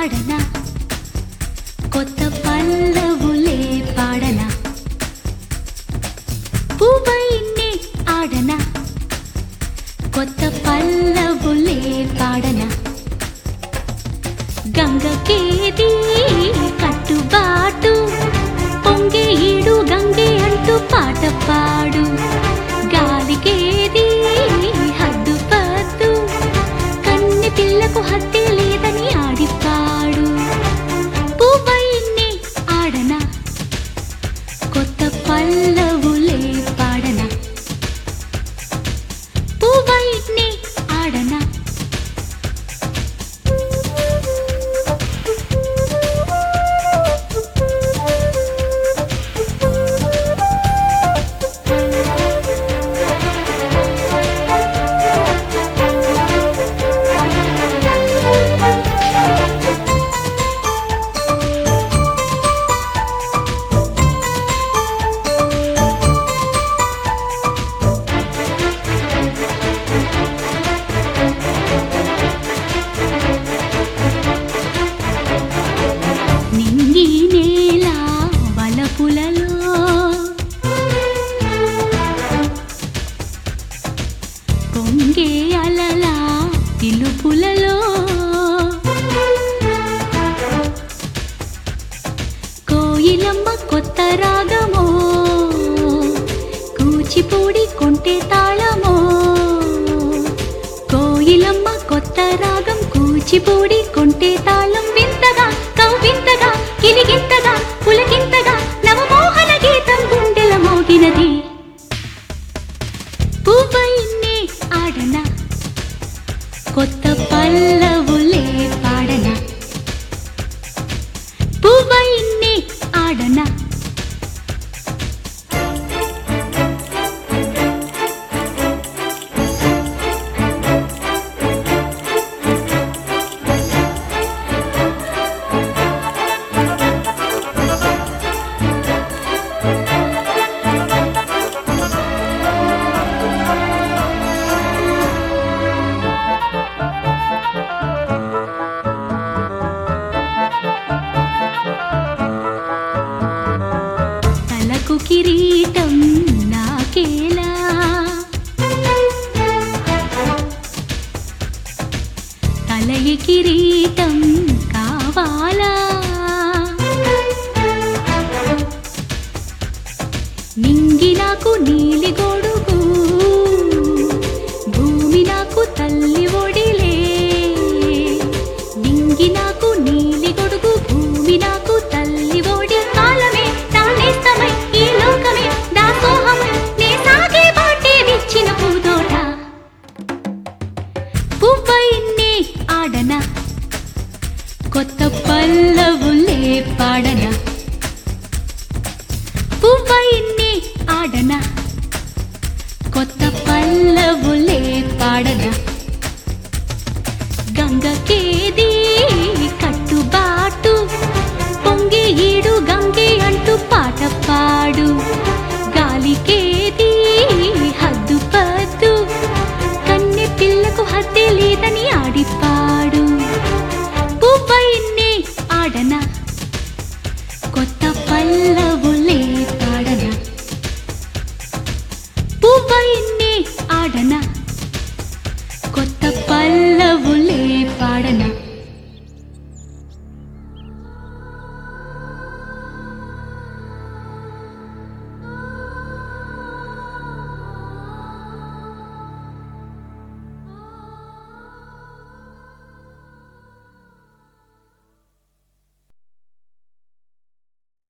ఆడనా కొత్త పల్లవులే పాడనా పువ్వైనే ఆడనా కొత్త పల్లవులే పాడనా గంగకేది కట్టుబాటు పొంగే ఈడు గంగే అంటూ పాట పాడు గాలికేది హద్దు పద్దు కన్నె పిల్లకు హత్తే లేదని ఆడిపాడు పువ్వైనే ఆడనా కొత్త పల్లవులే పాడనా పువ్వైనే ఆడనా నింగి నేల వలపులలో పొంగే అలల పిలుపులలో కోయిలమ్మ కొత్త రాగమో కూచిపూడి కొంటె తాళమో కోయిలమ్మ కొత్త రాగం కూచిపూడి కొంటె తాళం వింతగా కవ్వింతగా కిలిగింతగా పులకింతగా నవమోహన గీతం గుండెల మోగినది పువ్వైనే ఆడనా కొత్త పల్లవులే పాడనా పువ్వైనే ఆడనా తలకు కిరీటం నాకేలా తలయ కిరీటం కావాలా నింగి నాకు నీలి గొడుగు భూమి నాకు తల్లి ఒడిలే నింగి నాకు నీలి గొడుగు భూమి నాకు తల్లి ఒడి కాలమే తానేస్తమై ఈ లోకమే దాసోహమై నే సాగే బాటే విచ్చిన పూదోట పువ్వైనే ఆడనా కొత్త పల్లవులే పాడనా పువ్వైనే ఆడనా కొత్త పల్లవులే పాడనా గంగకేది కట్టుబాటు పొంగి ఈడు గంగే అంటూ పాట పాడు గాలికేది హద్దు పద్దు కన్నె పిల్లకు హద్దే లేదని ఆడిపా